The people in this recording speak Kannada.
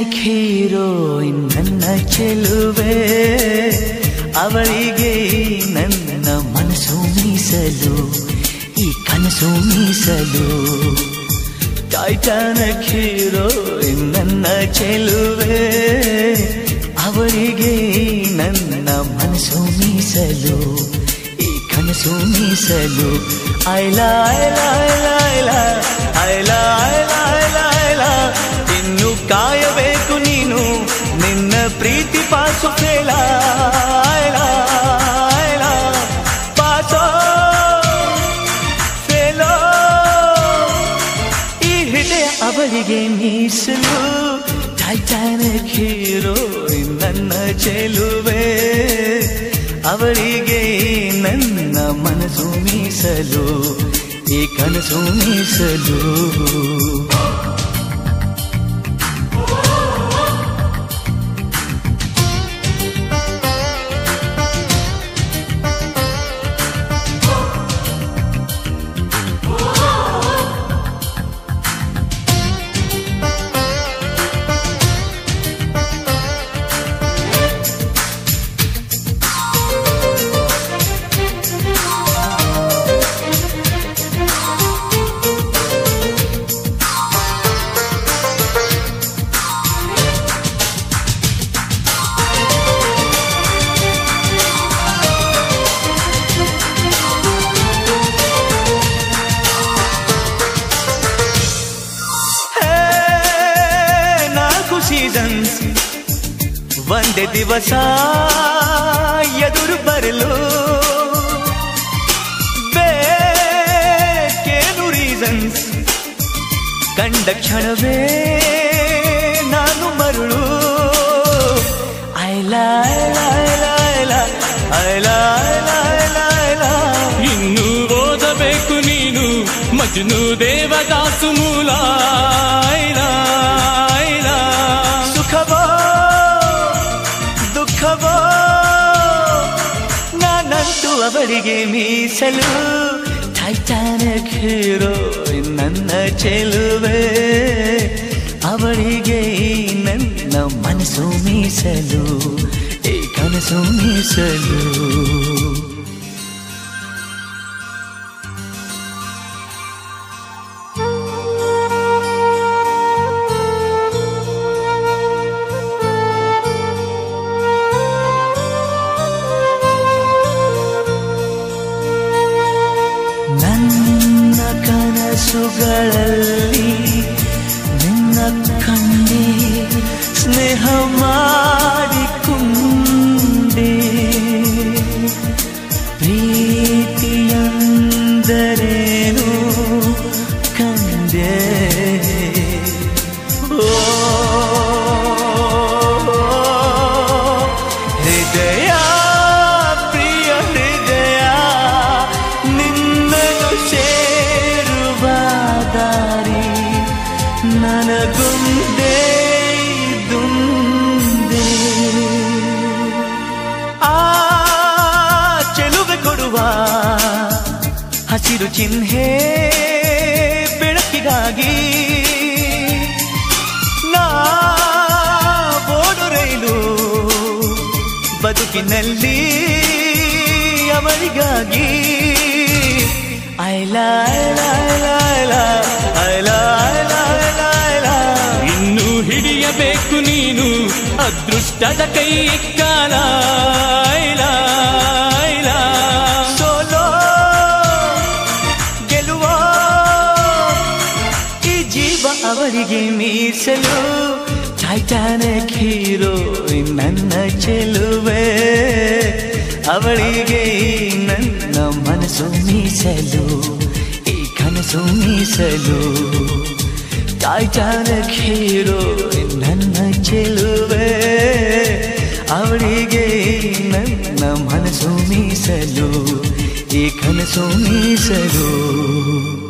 ಹೀರೋಯಿನ್ ನನ್ನ ಚೆಲುವೆ ಅವಳಿಗೆ ನನ್ನ ಮನಸ್ಸು ಮೀಸಲು ಈ ಕನಸು ಮೀಸಲು ಟೈಟಾನಿಕ್ ಹೀರೋಯಿನ್ ನನ್ನ ಚೆಲುವೆ ಅವಳಿಗೆ ನನ್ನ ಮನಸ್ಸು ಮೀಸಲು ಈ ಕನಸು ಮೀಸಲು ಐಲ ಐಲ ಐಲ ಐಲ ಐಲ ಐಲ ಐಲ ಐಲ ಇನ್ನು ಕಾಯಬೇಕು ನೀನು ನಿನ್ನ ಪ್ರೀತಿ ಪಾಸು ಫೇಲ ಐಲ ಐಲ ಪಾಸೋ ಫೇಲೋ ಈ ಹೃದಯ ಅವಳಿಗೆ ಮೀಸಲು ಟೈಟಾನಿಕ್ ಹೀರೋ ನನ್ನ ಚೆಲುವೆ ಅವಳಿಗೆ ನನ್ನ ಮನಸ್ಸು ಮೀಸಲು ಈ ಕನಸು ಮೀಸಲು ಹೇ, ನಾಲ್ಕು ಸೀಸನ್ಸ್ ಒಂದೇ ದಿವಸ ಎದುರು ಬರಲು ಬೇಕೇನು ರೀಸನ್ಸ್ ಕಂಡ ಕ್ಷಣವೇ ನಾನು ಮರುಳು ಐಲ ಐಲ ಐಲ ಐಲ ಐಲ ಐಲ ಐಲ ಐಲ ಇನ್ನು ಓದಬೇಕು ನೀನು ಮಜ್ನು ದೇವದಾಸು ಮೂಲ ಐಲ, ಐಲ. ಸುಖವೋ ದುಃಖವೋ ನಾನಂತೂ ಅವಳಿಗೆ ಮೀಸಲು ಟೈಟಾನಿಕ್ ಹೀರೋ ನನ್ನ ಚೆಲುವೆ ಅವಳಿಗೆ ನನ್ನ ಮನಸ್ಸು ಮೀಸಲು ಈ ಕನಸು ಮೀಸಲು ನನ್ನ ಕನಸುಗಳಲ್ಲಿ ನಿನ್ನ ಕಂಡೆ ಸ್ನೇಹ ಮಾಡಿಕೊಂಡೆ ಪ್ರೀತಿಯಂದರೇನು ಕಂಡೆ ಓ ಹೃದಯ ಪ್ರಿಯ ಹೃದಯ ನಿನ್ನನ್ನು ಸೇರುವ ದಾರಿ ನನಗುಂದೇ ದುಂದೆ ಆ ಚೆಲುವೆ ಕೊಡುವ ಹಸಿರು ಚಿಹ್ನೆ ಬೆಳಕಿಗಾಗಿ ನಾ ಓಡು ರೈಲು ಬದುಕಿನಲ್ಲಿ ಅವರಿಗಾಗಿ ಐಲ ಐಲ ಐಲ ಐಲ ಐಲ ಐಲ ಐಲ ಐಲ ಇನ್ನು ಹಿಡಿಯಬೇಕು ನೀನು ಅದೃಷ್ಟದ ಕೈ ಕಾಲ ಐಲ, ಐಲ. ಸೋಲೋ ಗೆಲುವೋ ಈ ಜೀವ ಅವರಿಗೆ ಮೀಸಲು ಟೈಟಾನಿಕ್ ಹೀರೋ ನನ್ನ ಚೆಲುವೆ ಅವಳಿಗೆ ನನ್ನ ಮನಸ್ಸು ಮೀಸಲು ಈ ಕನಸು ಮೀಸಲು ಟೈಟಾನಿಕ್ ಹೀರೋ ನನ್ನ ಚೆಲುವೆ ಅವಳಿಗೆ ನನ್ನ ಮನಸ್ಸು ಮೀಸಲು ಈ ಕನಸು ಮೀಸಲು